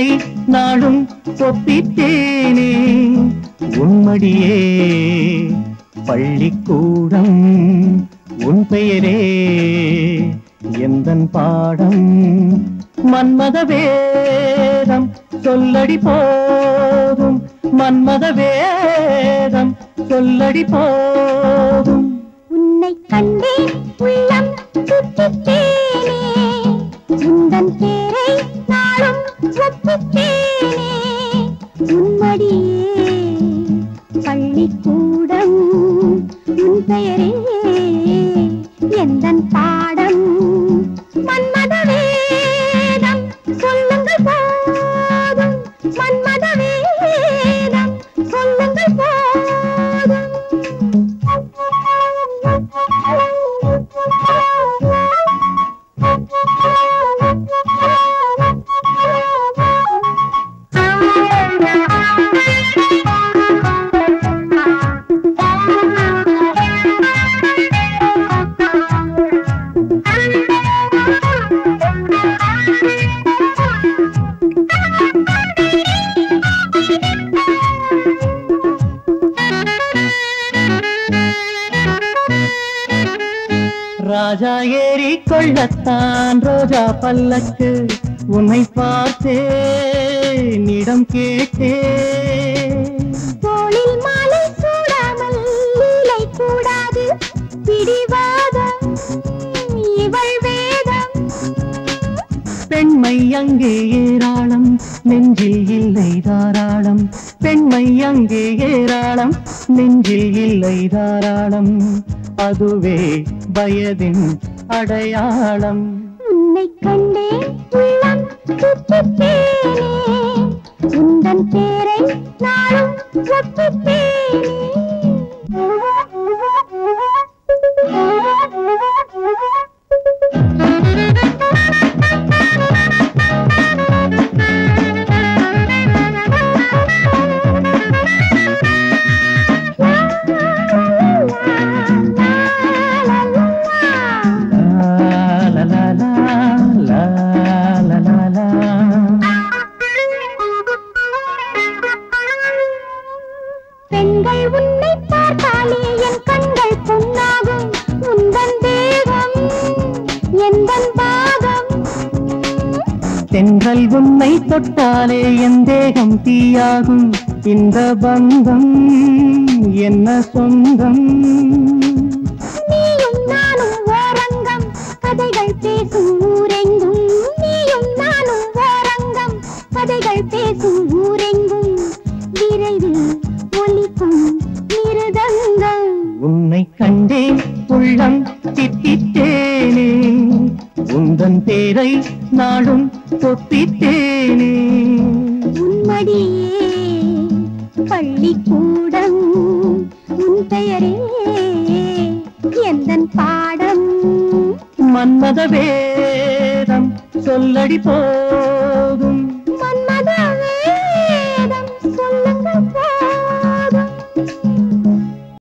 தேரை நாடும் ஒப்பித்தேனே உன்மடியே பள்ளிக்கூடம் உன் பெயரே எந்தன் பாடம் மன்மத வேதம் சொல்லடி போதும் மன்மத வேதம் சொல்லடி போதும் உன்னை கண்டேன் உள்ளம் சுற்றித்தேனே உந்தன் பேரை நாளும் ஒப்பித்தேனே உன்மடியே பள்ளிக்கூடம் உன் பெயரே எந்தன் பாடம் மன்மத வேதம் சொல்லுங்கள் போதும் மன்மத வேதம் சொல்லுங்கள் ராஜா ஏறி கொள்ளத்தான் ரோஜா பல்லக்கு உன்னை பார்த்தேன் இடம் கேட்டேன் தோளில் மாலை சூடாமல் லீலை கூடாது பிடிவாதம் இவள் வேதம் பெண்மை அங்கே ஏராளம் நெஞ்சில் இல்லை தாராளம் பெண்மை அங்கே ஏராளம் நெஞ்சில் இல்லை தாராளம் அதுவே வயதின் அடையாளம் உன்னை கண்டேன் உள்ளம் சுற்றித்தேனே உந்தன் பேரை நாளும் லா, லா, லா, லா, லா, லா, லா, லா. பெண்கள் உன்னை பார்த்தாலே என் கண்கள் புண்ணாகும் உந்தன் தேகம் எந்தன் பாகம் தென்றல் உன்னை தொட்டாலே என் தேகம் தீயாகும் இந்த பந்தம் என்ன சொந்தம் நீயும் நானும் ஓரங்கம் கதைகள் பேசும் ஊரெங்கும் நீயும் நானும் ஓரங்கம் கதைகள் பேசும் ஊரெங்கும் விரைவில் ஒலிக்கும் மிருதங்கம் உன்னை கண்டேன் உள்ளம் தித்தித்தேனே உந்தன் பேரை நாளும் ஒப்பித்தேனே உன்மடியே பள்ளிக்கூடம் உன் பெயரே எந்தன் பாடம் மன்மத வேதம் சொல்லடி போ